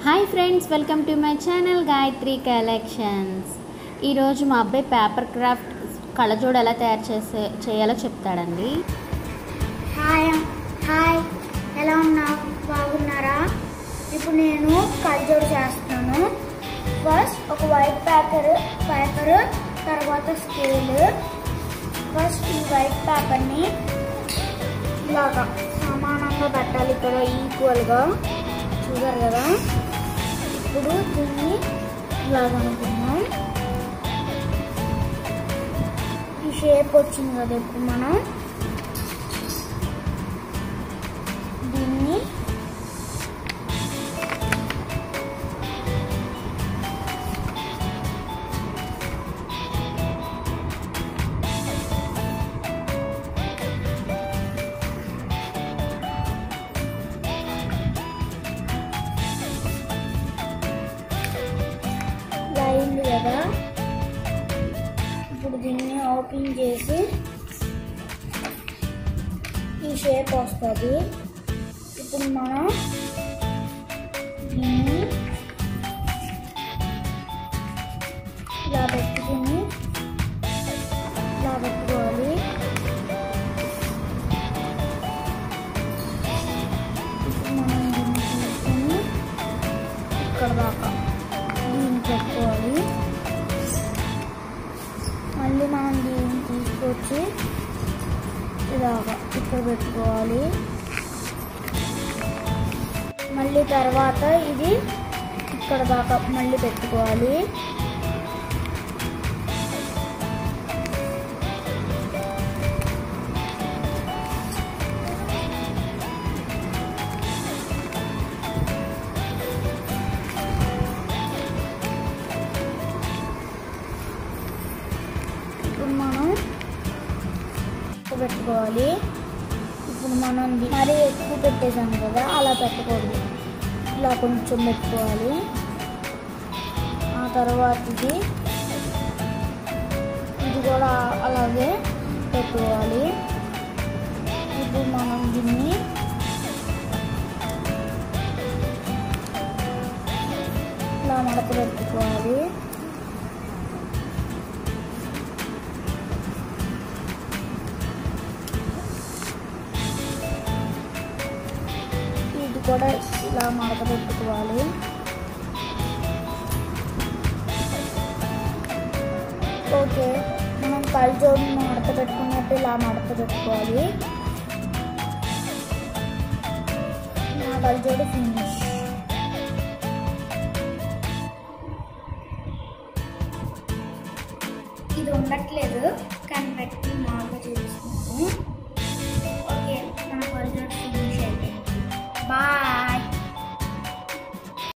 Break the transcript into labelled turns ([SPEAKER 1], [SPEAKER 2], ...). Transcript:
[SPEAKER 1] hi friends welcome to my channel Gayathri collections ఈరోజు మా అబ్బాయి పేపర్ క్రాఫ్ట్ కళ్ళజోడు ఎలా తయారు చేసే చేయాలో చెప్తాడండి
[SPEAKER 2] హాయ్ హాయ్ ఎలా ఉన్నావు బాగున్నారా ఇప్పుడు నేను కల్జోడు చేస్తున్నాను ఫస్ట్ ఒక వైట్ పేపర్ పేపర్ తర్వాత స్కేల్ ఫస్ట్ ఈ వైట్ పేపర్ని ఇలాగా సమానంగా పెట్టాలి ఇక్కడ ఈక్వల్గా చూసారు కదా ఇప్పుడు దీన్ని ఇలాగ అనుకున్నాం ఈ షేప్ వచ్చింది కదా ఇప్పుడు మనం దీన్ని ఇలా అయింది కదా ఇప్పుడు దీన్ని ఓపెన్ చేసి ఈ షేప్ వస్తుంది ఇప్పుడు మనం దీన్ని ఇలా పెట్టుకుని ఇలా పెట్టుకోవాలి ఇప్పుడు మనం దీన్ని తీసుకొని ఇక్కడ దాకా దీన్ని పెట్టుకోవాలి మళ్ళీ మనం దీన్ని తీసుకొచ్చి ఇలాగా ఇక్కడ పెట్టుకోవాలి మళ్ళీ తర్వాత ఇది ఇక్కడ దాకా మళ్ళీ పెట్టుకోవాలి ఇప్పుడు మనం పెట్టుకోవాలి ఇప్పుడు మనం ది- మరీ ఎక్కువ పెట్టేసాం కదా అలా పెట్టకూడదు ఇలా కొంచెం పెట్టుకోవాలి ఆ తర్వాత ఇది ఇది కూడా అలాగే పెట్టుకోవాలి ఇప్పుడు మనం దీన్ని ఇలా మడత పెట్టుకోవాలి ఇది కూడా ఇలా మడత పెట్టుకోవాలి ఓకే మనం కళ్ళజోడు మడత పెట్టుకున్నట్టు ఇలా మడత పెట్టుకోవాలి నా కళ్ళజోడు ఫినిష్ ఇది ఉండట్లేదు